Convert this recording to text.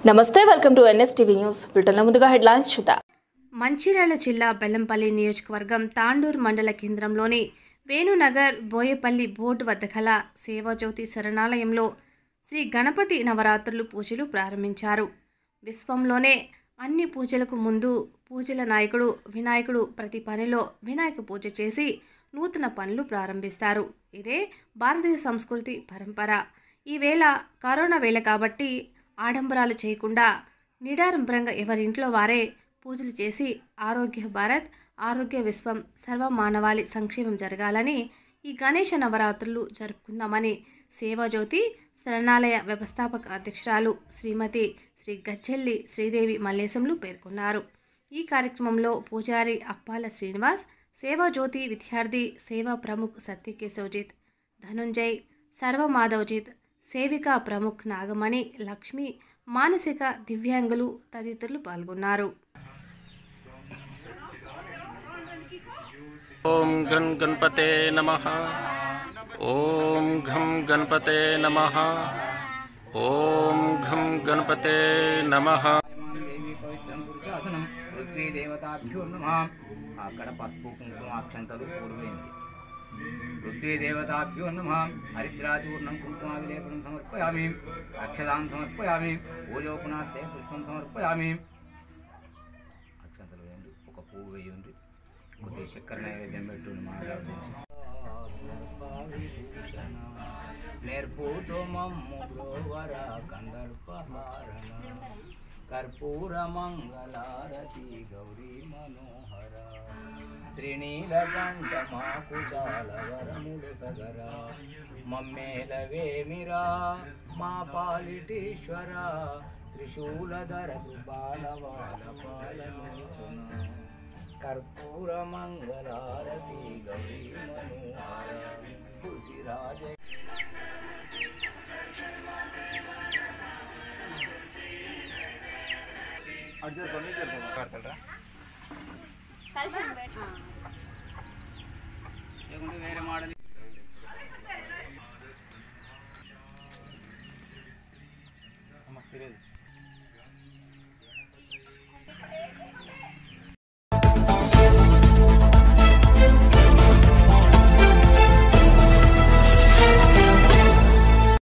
నమస్తే welcome to NSTV news బ్రిటన్లో ముందుగా హెడ్లైన్స్ చూద్దాం మంచిర్యాల జిల్లా బెల్లంపల్లి నియోజకవర్గం తాండూర్ మండల కేంద్రంలోని వేణునగర్ బోయపల్లి బోర్డు వద్ద గల సేవాజ్యోతి శరణాలయంలో శ్రీ గణపతి నవరాత్రులు పూజలు ప్రారంభించారు విశ్వంలోనే అన్ని పూజలకు ముందు పూజల నాయకుడు వినాయకుడు ప్రతి పనిలో వినాయక పూజ చేసి నూతన పనులు ప్రారంభిస్తారు ఇదే భారతీయ సంస్కృతి పరంపర ఈవేళ కరోనా వేళ కాబట్టి ఆడంబరాలు చేయకుండా నిడారంభరంగా ఎవరింట్లో వారే పూజలు చేసి ఆరోగ్య భారత్ ఆరోగ్య విశ్వం సర్వ మానవాళి సంక్షేమం జరగాలని ఈ గణేష నవరాత్రులు జరుపుకుందామని సేవాజ్యోతి శరణాలయ వ్యవస్థాపక అధ్యక్షురాలు శ్రీమతి శ్రీ గచ్చెల్లి శ్రీదేవి మల్లేశంలు పేర్కొన్నారు ఈ కార్యక్రమంలో పూజారి అప్పాల శ్రీనివాస్ సేవాజ్యోతి విద్యార్థి సేవా ప్రముఖ్ సత్యకేశవజిత్ ధనుంజయ్ సర్వమాధవజిత్ సేవికా ప్రముఖ్ నాగమణి లక్ష్మి మానసిక దివ్యాంగులు తదితరులు పాల్గొన్నారు ఓం గం గణపతే నమ ఓం ఘం గణపతే నమ ఓం ఘం గణపతే నమ దేవి పవిత్రం పురుషాసనం పృథ్వీ దేవతాభ్యో నమ అక్కడ పసుపు కుంకుమ అక్షంతలు పూర్వైంది పృథ్వీ దేవతాభ్యో నమ హరిద్రాచూర్ణం కుంకుమ విలేపనం సమర్పయామి అక్షదాం సమర్పయామి పూజోపనార్థే పుష్పం సమర్పయామి అక్షంతలు వేయండి ఒక పువ్వు వేయండి కొద్దిగా చక్కెర నైవేద్యం పెట్టండి మాట్లాడుతుంది నేర్పుతో మమ్ము బ్రోవర కందర్పహారణ కర్పూర మంగళారతి గౌరీ మనోహర శ్రీనీలకంఠ మాకు చాలా వరములు సగర మమ్మేలవేమిరా మా పాలిటీశ్వర త్రిశూలధర బాలవాల పాలలోచన కర్పూర మంగళారతి గౌరీ మనోహర రాజ లేకుంటే వేరే మోడల్ అమ్మ సీరియస్